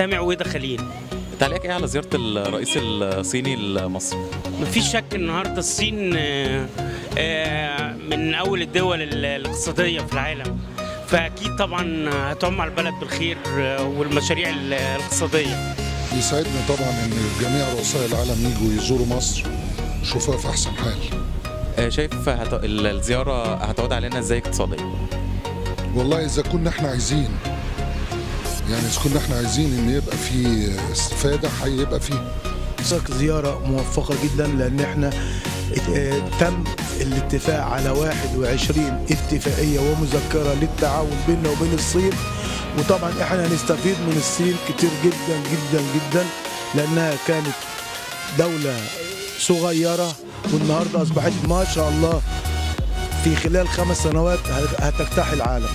مستمع وداخلين تعليقك ايه على زياره الرئيس الصيني لمصر؟ مفيش شك النهارده الصين آه، آه، من اول الدول ال- الاقتصاديه في العالم فاكيد طبعا هتعم على البلد بالخير آه، والمشاريع ال- الاقتصاديه يسعدني طبعا ان جميع رؤساء العالم يجوا يزوروا مصر يشوفوها في احسن حال آه، شايف هت... ال- الزياره هتعود علينا ازاي اقتصاديا؟ والله اذا كنا احنا عايزين يعني اذا كنا احنا عايزين ان يبقى في استفاده هيبقى فيه حضرتك زيارة موفقة جدا لأن احنا اه، تم الاتفاق على 21 اتفاقية ومذكرة للتعاون بيننا وبين الصين وطبعا احنا هنستفيد من الصين كتير جدا جدا جدا لأنها كانت دولة صغيرة والنهاردة أصبحت ما شاء الله في خلال خمس سنوات هتجتاح العالم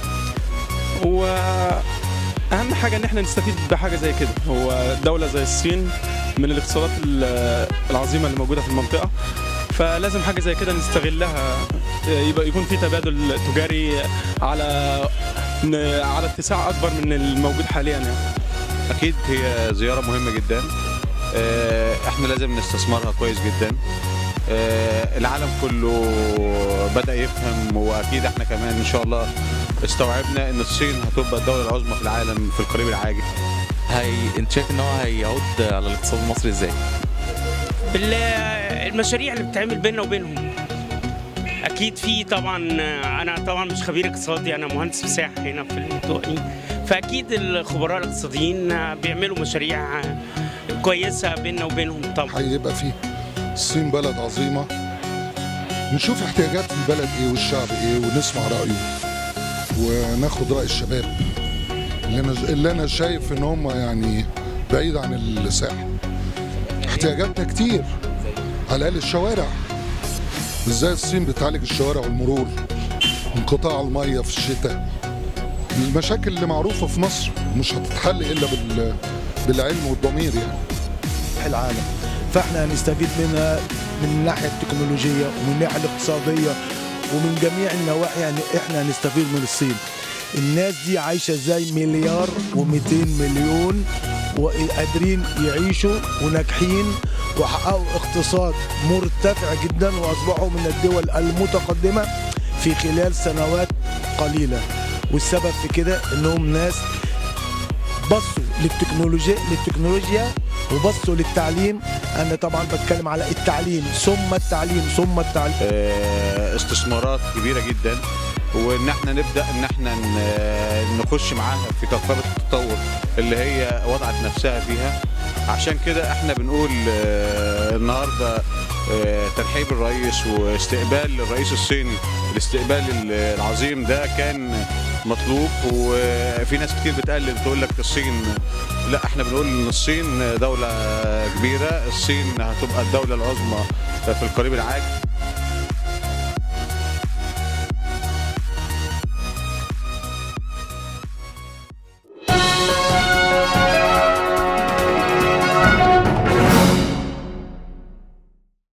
واهم حاجه ان احنا نستفيد بحاجه زي كده هو دوله زي الصين من الاقتصادات ال- العظيمه اللي موجوده في المنطقه فلازم حاجه زي كده نستغلها يبقى يكون في تبادل تجاري على على اتساع اكبر من الموجود حاليا يعني اكيد هي زياره مهمه جدا آه، احنا لازم نستثمرها كويس جدا آه، العالم كله بدا يفهم واكيد احنا كمان ان شاء الله استوعبنا ان الصين هتبقى الدوله العظمى في العالم في القريب العاجل هي... انت شايف ان هو هيعود على الاقتصاد المصري ازاي؟ بال- المشاريع اللي بتتعمل بيننا وبينهم اكيد في طبعا آه، انا طبعا مش خبير اقتصادي انا مهندس مساحه هنا في الدقي فاكيد الخبراء الاقتصاديين آه، بيعملوا مشاريع آه، كويسه بيننا وبينهم طبعا هيبقى فيه الصين بلد عظيمه نشوف احتياجات البلد ايه والشعب ايه ونسمع رايه وناخد راي الشباب اللي انا اللي انا شايف ان هم يعني بعيد عن الساحه احتياجاتنا كتير على الاقل الشوارع ازاي الصين بتعالج الشوارع والمرور انقطاع الميه في الشتاء المشاكل اللي معروفه في مصر مش هتتحل الا بال بالعلم والضمير يعني العالم فاحنا هنستفيد منها من الناحيه التكنولوجيه ومن الناحيه الاقتصاديه ومن جميع النواحي يعني احنا هنستفيد من الصين الناس دي عايشه ازاي مليار و200 مليون وقادرين يعيشوا وناجحين وحققوا اقتصاد مرتفع جدا واصبحوا من الدول المتقدمه في خلال سنوات قليله والسبب في كده انهم ناس بصوا للتكنولوجيا للتكنولوجيا وبصوا للتعليم انا طبعا بتكلم على التعليم ثم التعليم ثم التعليم آه، استثمارات كبيره جدا وان احنا نبدا ان احنا ن- نخش معاها في كفاره التطور اللي هي وضعت نفسها فيها عشان كده احنا بنقول آه، النهارده آه، ترحيب الرئيس واستقبال الرئيس الصيني الاستقبال العظيم ده كان مطلوب وفي ناس كتير بتقلل تقول لك الصين لا احنا بنقول ان الصين دولة كبيرة الصين هتبقى الدولة العظمى في القريب العاجل